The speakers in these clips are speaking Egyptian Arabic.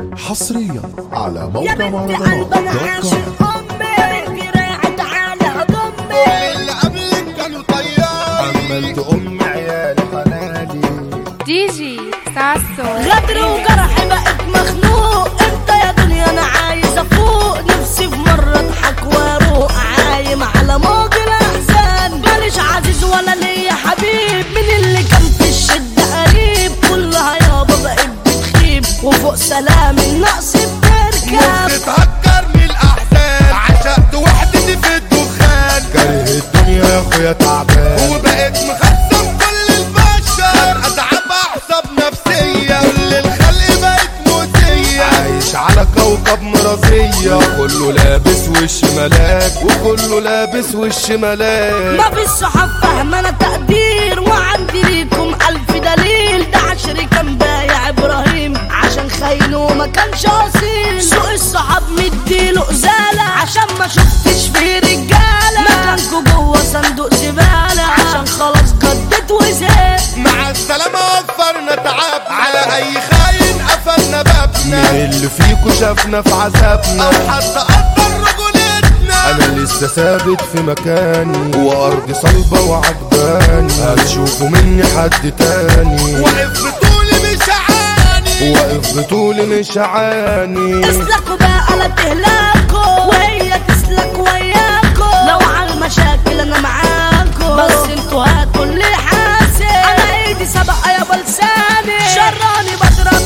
حصريا على يا موقع بنت مهرجانات قلب انا دوت كوم. عاشق امي انت راعت على ضمي اللي قبلك كانوا طياري عملت ام عيال حلالي دي جي ساسو غدر وجرح بقيت مخنوق انت يا دنيا انا عايز افوق نفسي في مره اضحك واروق عايم على موج الاحزان ماليش عزيز ولا ليا حبيب من اللي كان في الشده قريب كلها يابا بقيت بتخيب وفوق سلام النقص بتركب بتهكر من الاحزان عشقت وحدتي في الدخان كاره الدنيا يا اخويا تعبان وبقيت مخزن كل البشر اتعب احسب نفسيا كل الخلق بقت موتية عايش على كوكب مرضية كله لابس وش ملاك وكله لابس وش ملاك ما في الصحاب فاهمة انا تقدير وعندي ليكم الف دليل ده عشري كان بايع ابراهيم عشان خاين وما كانش اصيل سوق الصحاب مديله ازالة عشان ما شفتش فيه رجالة مكانكوا جوه صندوق زبالة عشان خلاص جدت وزهقت مع السلامة وفرنا تعب على أي خاين قفلنا بابنا مين اللي فيكو شافنا في عذابنا أو حد قدر رجولتنا أنا لسه ثابت في مكاني وأرضي صلبة وعجباني هتشوفوا مني حد تاني واقف بطولي مش عاني واقف بطولي مش عاني اسلكوا بقى لا تهلكوا وهي تسلك وياكوا لو على المشاكل انا معاكوا بس انتوا هاتوا اللي حاسب انا ايدي سبقه يا بلساني شراني بضرب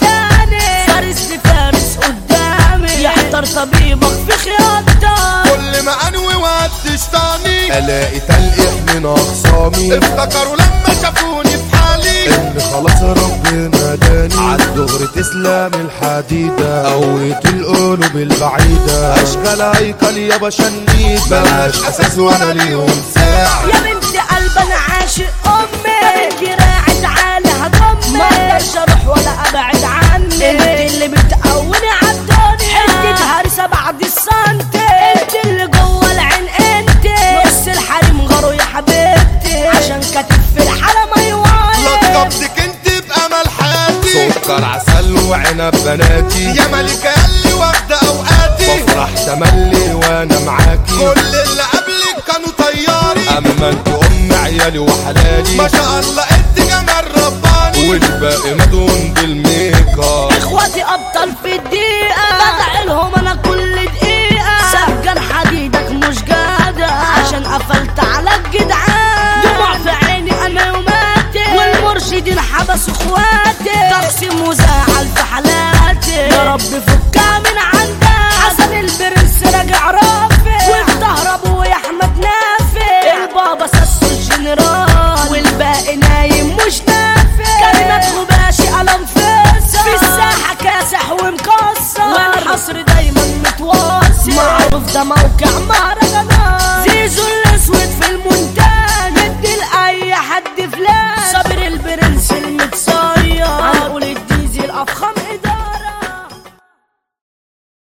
تحتاني فارس لفارس قدامي يحتر طبيبك في خياطتك كل ما انوي وهتشتاني الاقي تلقيح من اخصامي افتكروا لما شافوني في حالي ان خلاص ربنا داني عالدغر تسلم الحديدة قويت القلوب البعيدة اشكال هيكل يابا شنيد ملهاش اساس وانا ليهم ساعة يا بنت قلب انا عاشق امي انت راعت عالي هضمي ما اقدرش اروح ولا ابعد عني انت اللي بتقوني عالدنيا حته هرسه بعد السنتي انت اللي جوه العين انت نص الحريم غاروا يا حبيبتي عشان كتف في الحرم ايوان لقبتك انت بامل حياتي سكر عسل وعنب بناتي يا ملكة ياللي واخدة اوقاتي بفرح تملي وانا معاكي كل اللي قبلك كانوا طياري اما انت ام عيالي وحلالي ما شاء الله انت جمال رباني والباقي مدون بالميك اب اخواتي ابطال في الدقيقة بدعي لهم انا كل دقيقة سجن حديدك مش جادة عشان قفلت على الجدعان دموع في عيني انا يوماتي والمرشدين حبسوا اخواتي تقسيم وزعل في حالاتي يا رب فكها من عندك حسن البرنس راجع راجع